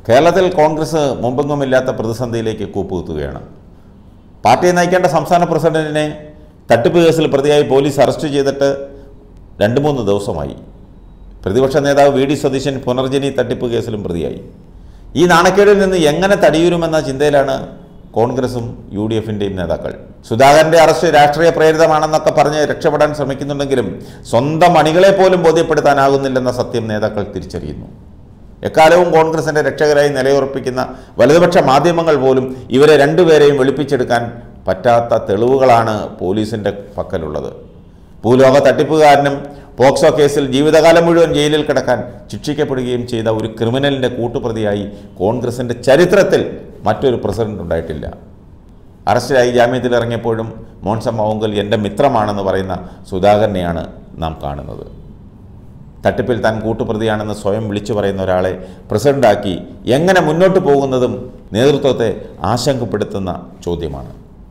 കേരളത്തിൽ കോൺഗ്രസ് മുമ്പെങ്ങുമില്ലാത്ത പ്രതിസന്ധിയിലേക്ക് കൂപ്പുകുത്തുകയാണ് പാർട്ടിയെ നയിക്കേണ്ട സംസ്ഥാന പ്രസിഡന്റിനെ തട്ടിപ്പ് കേസിൽ പ്രതിയായി പോലീസ് അറസ്റ്റ് ചെയ്തിട്ട് രണ്ട് മൂന്ന് ദിവസമായി പ്രതിപക്ഷ നേതാവ് വി ഡി സതീശൻ പുനർജനി തട്ടിപ്പ് കേസിലും പ്രതിയായി ഈ നാണക്കേടിൽ നിന്ന് എങ്ങനെ തടിയൂരുമെന്ന ചിന്തയിലാണ് കോൺഗ്രസും യു ഡി എഫിൻ്റെയും നേതാക്കൾ സുധാകരൻ്റെ അറസ്റ്റ് രാഷ്ട്രീയ പ്രേരിതമാണെന്നൊക്കെ പറഞ്ഞ് രക്ഷപ്പെടാൻ ശ്രമിക്കുന്നുണ്ടെങ്കിലും സ്വന്തം അണികളെ പോലും ബോധ്യപ്പെടുത്താനാകുന്നില്ലെന്ന സത്യം നേതാക്കൾ തിരിച്ചറിയുന്നു എക്കാലവും കോൺഗ്രസിന്റെ രക്ഷകരായി നിലയുറപ്പിക്കുന്ന വലതുപക്ഷ മാധ്യമങ്ങൾ പോലും ഇവരെ രണ്ടുപേരെയും വെളുപ്പിച്ചെടുക്കാൻ പറ്റാത്ത തെളിവുകളാണ് പോലീസിന്റെ പക്കലുള്ളത് ഭൂലോക തട്ടിപ്പുകാരനും പോക്സോ കേസിൽ ജീവിതകാലം മുഴുവൻ ജയിലിൽ കിടക്കാൻ ശിക്ഷിക്കപ്പെടുകയും ചെയ്ത ഒരു ക്രിമിനലിന്റെ കൂട്ടുപ്രതിയായി കോൺഗ്രസിന്റെ ചരിത്രത്തിൽ മറ്റൊരു പ്രസിഡന്റ് ഉണ്ടായിട്ടില്ല അറസ്റ്റിലായി ജാമ്യത്തിൽ ഇറങ്ങിയപ്പോഴും മോൺസം മൗങ്കൽ എൻ്റെ മിത്രമാണെന്ന് പറയുന്ന സുധാകരനെയാണ് നാം കാണുന്നത് തട്ടിപ്പിൽ താൻ കൂട്ടുപ്രതിയാണെന്ന് സ്വയം വിളിച്ചു പറയുന്ന ഒരാളെ പ്രസിഡന്റാക്കി എങ്ങനെ മുന്നോട്ട് പോകുന്നതും നേതൃത്വത്തെ ആശങ്കപ്പെടുത്തുന്ന ചോദ്യമാണ്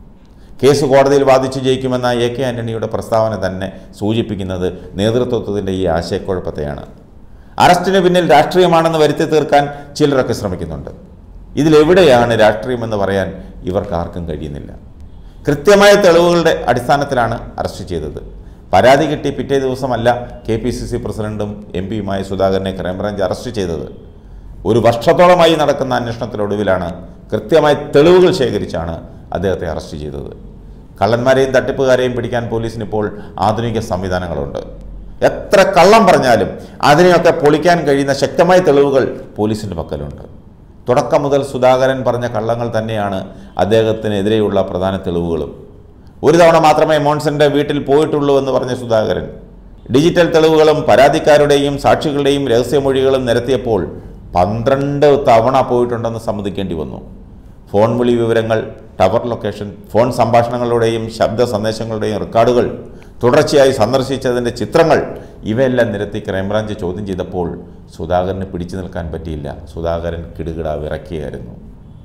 കേസ് കോടതിയിൽ വാദിച്ചു ജയിക്കുമെന്ന എ കെ ആന്റണിയുടെ പ്രസ്താവന തന്നെ സൂചിപ്പിക്കുന്നത് നേതൃത്വത്തിൻ്റെ ഈ ആശയക്കുഴപ്പത്തെയാണ് അറസ്റ്റിന് പിന്നിൽ രാഷ്ട്രീയമാണെന്ന് വരുത്തി തീർക്കാൻ ചിലരൊക്കെ ശ്രമിക്കുന്നുണ്ട് ഇതിലെവിടെയാണ് രാഷ്ട്രീയമെന്ന് പറയാൻ ഇവർക്ക് ആർക്കും കഴിയുന്നില്ല കൃത്യമായ തെളിവുകളുടെ അടിസ്ഥാനത്തിലാണ് അറസ്റ്റ് ചെയ്തത് പരാതി കിട്ടി പിറ്റേ ദിവസമല്ല കെ പി സി സി പ്രസിഡന്റും എം പിയുമായ സുധാകരനെ ക്രൈംബ്രാഞ്ച് അറസ്റ്റ് ചെയ്തത് ഒരു വർഷത്തോളമായി നടക്കുന്ന അന്വേഷണത്തിനൊടുവിലാണ് കൃത്യമായ തെളിവുകൾ ശേഖരിച്ചാണ് അദ്ദേഹത്തെ അറസ്റ്റ് ചെയ്തത് കള്ളന്മാരെയും തട്ടിപ്പുകാരെയും പിടിക്കാൻ പോലീസിന് ഇപ്പോൾ ആധുനിക സംവിധാനങ്ങളുണ്ട് എത്ര കള്ളം പറഞ്ഞാലും അതിനെയൊക്കെ പൊളിക്കാൻ കഴിയുന്ന ശക്തമായ തെളിവുകൾ പോലീസിൻ്റെ പക്കലുണ്ട് തുടക്കം മുതൽ സുധാകരൻ പറഞ്ഞ കള്ളങ്ങൾ തന്നെയാണ് അദ്ദേഹത്തിനെതിരെയുള്ള പ്രധാന തെളിവുകളും ഒരു തവണ മാത്രമേ മോൺസന്റെ വീട്ടിൽ പോയിട്ടുള്ളൂ എന്ന് പറഞ്ഞ സുധാകരൻ ഡിജിറ്റൽ തെളിവുകളും പരാതിക്കാരുടെയും സാക്ഷികളുടെയും രഹസ്യമൊഴികളും നിരത്തിയപ്പോൾ പന്ത്രണ്ട് തവണ പോയിട്ടുണ്ടെന്ന് സമ്മതിക്കേണ്ടി വന്നു ഫോൺ വിളി വിവരങ്ങൾ ടവർ ലൊക്കേഷൻ ഫോൺ സംഭാഷണങ്ങളുടെയും ശബ്ദ സന്ദേശങ്ങളുടെയും റെക്കോർഡുകൾ തുടർച്ചയായി സന്ദർശിച്ചതിൻ്റെ ചിത്രങ്ങൾ ഇവയെല്ലാം നിരത്തി ക്രൈംബ്രാഞ്ച് ചോദ്യം ചെയ്തപ്പോൾ സുധാകരന് പിടിച്ചു നിൽക്കാൻ പറ്റിയില്ല സുധാകരൻ കിടുകിട വിറക്കിയായിരുന്നു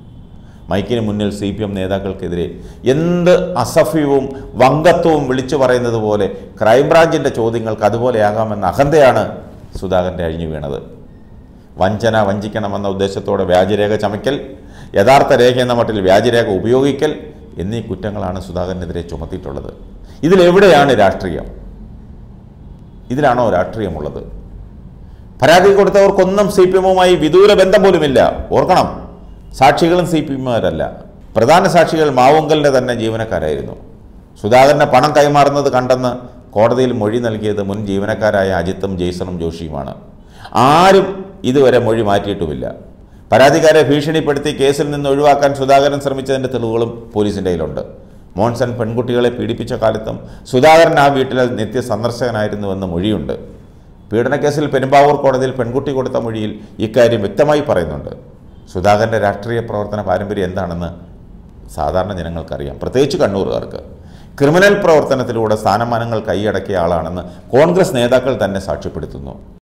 മൈക്കിന് മുന്നിൽ സി പി എം നേതാക്കൾക്കെതിരെ എന്ത് അസഫ്യവും വങ്കത്വവും വിളിച്ചു പറയുന്നത് പോലെ ക്രൈംബ്രാഞ്ചിൻ്റെ ചോദ്യങ്ങൾക്ക് അതുപോലെയാകാമെന്ന അഹന്തയാണ് സുധാകരൻ്റെ അഴിഞ്ഞു വീണത് വഞ്ചന വഞ്ചിക്കണമെന്ന ഉദ്ദേശത്തോടെ വ്യാജരേഖ ചമയ്ക്കൽ യഥാർത്ഥ രേഖ എന്ന മട്ടിൽ വ്യാജരേഖ ഉപയോഗിക്കൽ എന്നീ കുറ്റങ്ങളാണ് സുധാകരനെതിരെ ചുമത്തിയിട്ടുള്ളത് ഇതിലെവിടെയാണ് രാഷ്ട്രീയം ഇതിലാണോ രാഷ്ട്രീയമുള്ളത് പരാതി കൊടുത്തവർക്കൊന്നും സി പി എമ്മുമായി വിദൂര ബന്ധം പോലുമില്ല ഓർക്കണം സാക്ഷികളും സി പി എമ്മുകാരല്ല പ്രധാന സാക്ഷികൾ മാവുങ്കലിൻ്റെ തന്നെ ജീവനക്കാരായിരുന്നു സുധാകരന് പണം കൈമാറുന്നത് കണ്ടെന്ന് കോടതിയിൽ മൊഴി നൽകിയത് മുൻ ജീവനക്കാരായ അജിത്തും ജെയ്സണും ജോഷിയുമാണ് ആരും ഇതുവരെ മൊഴി മാറ്റിയിട്ടുമില്ല പരാതിക്കാരെ ഭീഷണിപ്പെടുത്തി കേസിൽ നിന്ന് ഒഴിവാക്കാൻ സുധാകരൻ ശ്രമിച്ചതിൻ്റെ തെളിവുകളും പോലീസിൻ്റെ കയ്യിലുണ്ട് മോൺസൺ പെൺകുട്ടികളെ പീഡിപ്പിച്ച കാലത്തും സുധാകരൻ ആ വീട്ടിലെ നിത്യ സന്ദർശകനായിരുന്നുവെന്ന് മൊഴിയുണ്ട് പീഡനക്കേസിൽ പെരുമ്പാവൂർ കോടതിയിൽ പെൺകുട്ടി കൊടുത്ത മൊഴിയിൽ ഇക്കാര്യം വ്യക്തമായി പറയുന്നുണ്ട് സുധാകരൻ്റെ രാഷ്ട്രീയ പ്രവർത്തന പാരമ്പര്യം എന്താണെന്ന് സാധാരണ ജനങ്ങൾക്കറിയാം പ്രത്യേകിച്ച് കണ്ണൂറുകാർക്ക് ക്രിമിനൽ പ്രവർത്തനത്തിലൂടെ സ്ഥാനമാനങ്ങൾ കൈയടക്കിയ ആളാണെന്ന് കോൺഗ്രസ് നേതാക്കൾ തന്നെ സാക്ഷ്യപ്പെടുത്തുന്നു